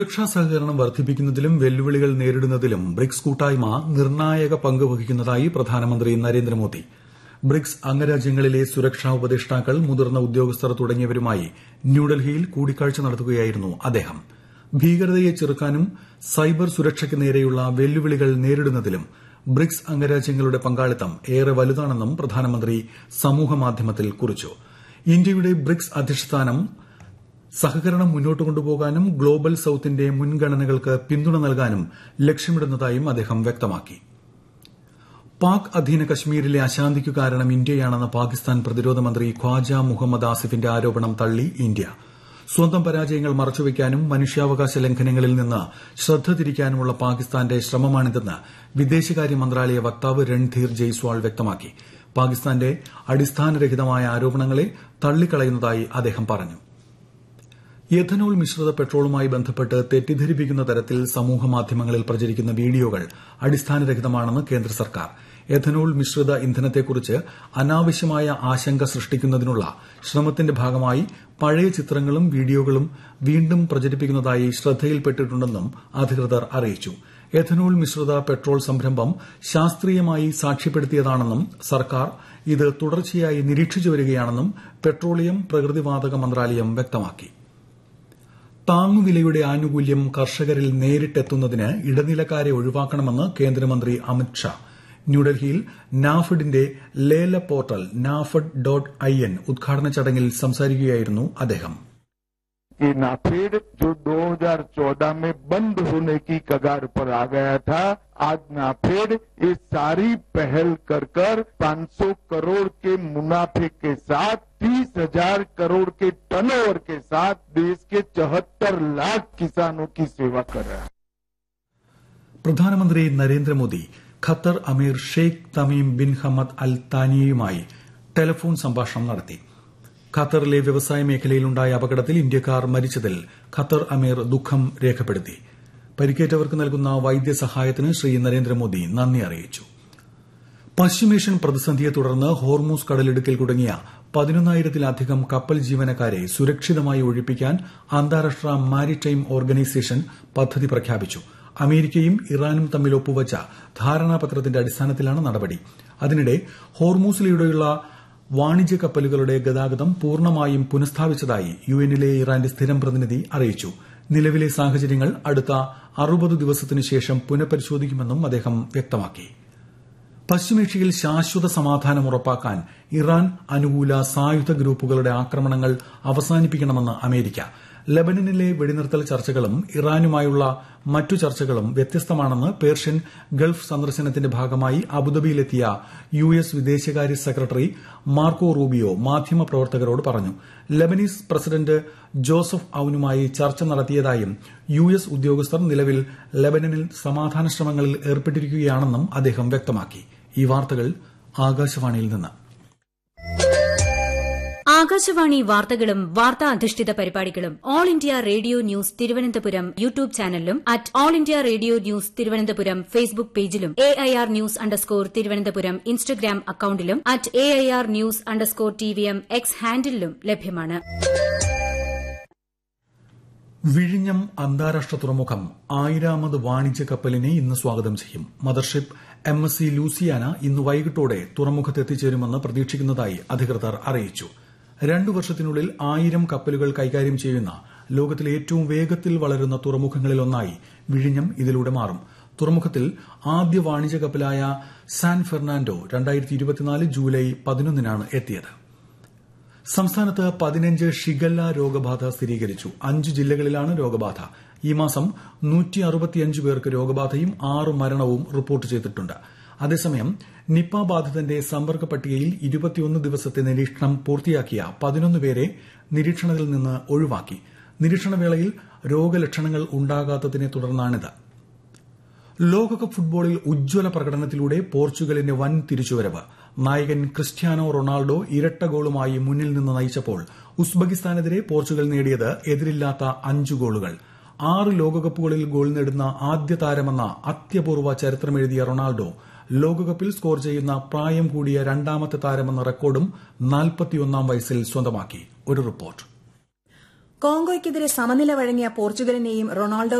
സുരക്ഷാ സഹകരണം വർദ്ധിപ്പിക്കുന്നതിലും വെല്ലുവിളികൾ നേരിടുന്നതിലും ബ്രിക്സ് കൂട്ടായ്മ നിർണായക പങ്ക് വഹിക്കുന്നതായി പ്രധാനമന്ത്രി നരേന്ദ്രമോദി ബ്രിക്സ് അംഗരാജ്യങ്ങളിലെ സുരക്ഷാ ഉപദേഷ്ടാക്കൾ മുതിർന്ന ഉദ്യോഗസ്ഥർ തുടങ്ങിയവരുമായി ന്യൂഡൽഹിയിൽ കൂടിക്കാഴ്ച നടത്തുകയായിരുന്നു അദ്ദേഹം ഭീകരതയെ ചെറുക്കാനും സൈബർ സുരക്ഷയ്ക്ക് നേരെയുള്ള വെല്ലുവിളികൾ നേരിടുന്നതിലും ബ്രിക്സ് അംഗരാജ്യങ്ങളുടെ പങ്കാളിത്തം ഏറെ വലുതാണെന്നും പ്രധാനമന്ത്രി സമൂഹമാധ്യമത്തിൽ കുറിച്ചു ഇന്ത്യയുടെ ബ്രിക്സ് അധ്യക്ഷസ്ഥാനം സഹകരണം മുന്നോട്ട് കൊണ്ടുപോകാനും ഗ്ലോബൽ സൌത്തിന്റെ മുൻഗണനകൾക്ക് പിന്തുണ നൽകാനും ലക്ഷ്യമിടുന്നതായും അദ്ദേഹം വ്യക്തമാക്കി പാക് അധീന കശ്മീരിലെ അശാന്തിക്കു കാരണം ഇന്ത്യയാണെന്ന പാകിസ്ഥാൻ പ്രതിരോധ മന്ത്രി ഖ്വാജ മുഹമ്മദ് ആസിഫിന്റെ ആരോപണം തള്ളി ഇന്ത്യ സ്വന്തം പരാജയങ്ങൾ മറച്ചുവെക്കാനും മനുഷ്യാവകാശ ലംഘനങ്ങളിൽ നിന്ന് ശ്രദ്ധ തിരിക്കാനുമുള്ള പാകിസ്ഥാന്റെ ശ്രമമാണിതെന്ന് വിദേശകാര്യ മന്ത്രാലയ വക്താവ് രൺധീർ ജയ്സ്വാൾ വ്യക്തമാക്കി പാകിസ്ഥാന്റെ അടിസ്ഥാനരഹിതമായ ആരോപണങ്ങളെ തള്ളിക്കളയുന്നതായി അദ്ദേഹം പറഞ്ഞു എഥനോൾ മിശ്രിത പെട്രോളുമായി ബന്ധപ്പെട്ട് തെറ്റിദ്ധരിപ്പിക്കുന്ന തരത്തിൽ സമൂഹമാധ്യമങ്ങളിൽ പ്രചരിക്കുന്ന വീഡിയോകൾ അടിസ്ഥാനരഹിതമാണെന്ന് കേന്ദ്ര സർക്കാർ എഥനോൾ മിശ്രിത ഇന്ധനത്തെക്കുറിച്ച് അനാവശ്യമായ ആശങ്ക സൃഷ്ടിക്കുന്നതിനുള്ള ശ്രമത്തിന്റെ ഭാഗമായി പഴയ ചിത്രങ്ങളും വീഡിയോകളും വീണ്ടും പ്രചരിപ്പിക്കുന്നതായി ശ്രദ്ധയിൽപ്പെട്ടിട്ടുണ്ടെന്നും അധികൃതർ അറിയിച്ചു എഥനോൾ മിശ്രിത പെട്രോൾ സംരംഭം ശാസ്ത്രീയമായി സാക്ഷ്യപ്പെടുത്തിയതാണെന്നും സർക്കാർ ഇത് തുടർച്ചയായി നിരീക്ഷിച്ചു വരികയാണെന്നും പെട്രോളിയം പ്രകൃതിവാതക മന്ത്രാലയം വ്യക്തമാക്കി താങ്ങുവിലയുടെ ആനുകൂല്യം കർഷകരിൽ നേരിട്ടെത്തുന്നതിന് ഇടനിലക്കാരെ ഒഴിവാക്കണമെന്ന് കേന്ദ്രമന്ത്രി അമിത്ഷാ ന്യൂഡൽഹിയിൽ നാഫഡിന്റെ ലേല portal NAFED dot I N ഉദ്ഘാടന ചടങ്ങിൽ സംസാരിക്കുകയായിരുന്നു അദ്ദേഹം कि नाफेड जो 2014 में बंद होने की कगार पर आ गया था आज नाफेड ये सारी पहल कर कर 500 करोड़ के मुनाफे के साथ तीस हजार करोड़ के टर्नओवर के साथ देश के चौहत्तर लाख किसानों की सेवा कर रहा है പ്രധാനമന്ത്രി നരേന്ദ്രമോദി ഖത്തർ അമീർ ഷെയ്ഖ് തമീം ബിൻ ഹമദ് അൽ താനിയുമായി ടെലിഫോൺ സംഭാഷണം നടത്തി ഖത്തറിലെ വ്യവസായ മേഖലയിലുണ്ടായ അപകടത്തിൽ ഇന്ത്യക്കാർ മരിച്ചതിൽ ഖത്തർ അമീർ ദുഃഖം രേഖപ്പെടുത്തി പരിക്കേറ്റവർക്ക് നൽകുന്ന വൈദ്യസഹായത്തിന് ശ്രീ നരേന്ദ്രമോദി നന്ദി അറിയിച്ചു പശ്ചിമേഷ്യൻ പ്രതിസന്ധിയെ തുടർന്ന് ഹോർമൂസ് കടലിടുക്കിൽ കുടുങ്ങിയ പതിനൊന്നായിരത്തിലധികം കപ്പൽ ജീവനക്കാരെ സുരക്ഷിതമായി ഒഴിപ്പിക്കാൻ അന്താരാഷ്ട്ര മാരിടൈം ഓർഗനൈസേഷൻ പദ്ധതി പ്രഖ്യാപിച്ചു അമേരിക്കയും ഇറാനും തമ്മിൽ ഒപ്പുവച്ച ധാരണാപത്രത്തിന്റെ അടിസ്ഥാനത്തിലാണ് നടപടി അതിനിടെ ഹോർമൂസിലൂടെയുള്ള വാണിജ്യ കപ്പലുകളുടെ ഗതാഗതം പൂർണ്ണമായും പുനഃസ്ഥാപിച്ചതായി യുഎന്നിലെ ഇറാന്റെ സ്ഥിരം പ്രതിനിധി അറിയിച്ചു നിലവിലെ സാഹചര്യങ്ങൾ അടുത്ത അറുപത് ദിവസത്തിനു ശേഷം പുനഃപരിശോധിക്കുമെന്നും അദ്ദേഹം വ്യക്തമാക്കി പശ്ചിമേഷ്യയിൽ ശാശ്വത സമാധാനം ഉറപ്പാക്കാൻ ഇറാൻ അനുകൂല സായുധ ഗ്രൂപ്പുകളുടെ ആക്രമണങ്ങൾ അവസാനിപ്പിക്കണമെന്ന് അമേരിക്ക ലബനനിലെ വെടിനിർത്തൽ ചർച്ചകളും ഇറാനുമായുള്ള മറ്റു ചർച്ചകളും വ്യത്യസ്തമാണെന്ന് പേർഷ്യൻ ഗൾഫ് സന്ദർശനത്തിന്റെ ഭാഗമായി അബുദാബിയിലെത്തിയ യു എസ് വിദേശകാര്യ സെക്രട്ടറി മാർക്കോ റൂബിയോ മാധ്യമപ്രവർത്തകരോട് പറഞ്ഞു ലബനീസ് പ്രസിഡന്റ് ജോസഫ് ഔനുമായി ചർച്ച നടത്തിയതായും യു എസ് ഉദ്യോഗസ്ഥർ നിലവിൽ ലബനനിൽ സമാധാന ശ്രമങ്ങളിൽ ഏർപ്പെട്ടിരിക്കുകയാണെന്നും അദ്ദേഹം വ്യക്തമാക്കി ഈ വാർത്തകൾ ആകാശവാണിയിൽ നിന്ന് ആകാശവാണി വാർത്തകളും വാർത്താ അധിഷ്ഠിത പരിപാടികളും all India radio news Thiruvananthapuram YouTube ചാനലിലും at all India radio news Thiruvananthapuram Facebook പേജിലും A I R news underscore Thiruvananthapuram Instagram അക്കൌണ്ടിലും at A I R news underscore T V M X ഹാൻഡിലും ലഭ്യമാണ് വിഴിഞ്ഞം അന്താരാഷ്ട്ര തുറമുഖം ആയിരാമത് വാണിജ്യ കപ്പലിനെ ഇന്ന് സ്വാഗതം ചെയ്യും mothership M S C Luciana ഇന്ന് വൈകിട്ടോടെ തുറമുഖത്ത് എത്തിച്ചേരുമെന്ന് പ്രതീക്ഷിക്കുന്നതായി അധികൃതർ അറിയിച്ചു രണ്ടു വർഷത്തിനുള്ളിൽ ആയിരം കപ്പലുകൾ കൈകാര്യം ചെയ്യുന്ന ലോകത്തിലെ ഏറ്റവും വേഗത്തിൽ വളരുന്ന തുറമുഖങ്ങളിലൊന്നായി വിഴിഞ്ഞം ഇതിലൂടെ മാറും തുറമുഖത്തിൽ ആദ്യ വാണിജ്യ കപ്പലായ സാൻ ഫെർണാൻഡോ ജൂലൈ പതിനൊന്നിനാണ് എത്തിയത് സംസ്ഥാനത്ത് പതിനഞ്ച് ഷിഗല്ല രോഗബാധ സ്ഥിരീകരിച്ചു അഞ്ച് ജില്ലകളിലാണ് രോഗബാധ ഈ മാസം പേർക്ക് രോഗബാധയും ആറ് മരണവും റിപ്പോർട്ട് ചെയ്തിട്ടുണ്ട് അതേസമയം നിപ്പ ബാധിതന്റെ സമ്പർക്ക പട്ടികയിൽ ഇരുപത്തിയൊന്ന് ദിവസത്തെ നിരീക്ഷണം പൂർത്തിയാക്കിയ പതിനൊന്ന് പേരെ നിരീക്ഷണത്തിൽ നിന്ന് ഒഴിവാക്കി നിരീക്ഷണവേളയിൽ രോഗലക്ഷണങ്ങൾ ഉണ്ടാകാത്തതിനെ തുടർന്നാണിത് ലോകകപ്പ് ഫുട്ബോളിൽ ഉജ്ജ്വല പ്രകടനത്തിലൂടെ പോർച്ചുഗലിന്റെ വൻ തിരിച്ചുവരവ് നായകൻ ക്രിസ്ത്യാനോ റൊണാൾഡോ ഇരട്ട ഗോളുമായി മുന്നിൽ നിന്ന് നയിച്ചപ്പോൾ ഉസ്ബെക്കിസ്ഥാനെതിരെ പോർച്ചുഗൽ നേടിയത് എതിരില്ലാത്ത അഞ്ച് ഗോളുകൾ ആറ് ലോകകപ്പുകളിൽ ഗോൾ നേടുന്ന ആദ്യ താരമെന്ന അത്യപൂർവ ചരിത്രമെഴുതിയ റൊണാൾഡോ ലോകകപ്പിൽ സ്കോർ ചെയ്യുന്ന പ്രായം കൂടിയ രണ്ടാമത്തെ താരമെന്ന റെക്കോർഡും നാൽപ്പത്തിയൊന്നാം വയസ്സിൽ സ്വന്തമാക്കി ഒരു റിപ്പോർട്ട് കോങ്കോയ്ക്കെതിരെ സമനില വഴങ്ങിയ പോർച്ചുഗലിനെയും റൊണാൾഡോ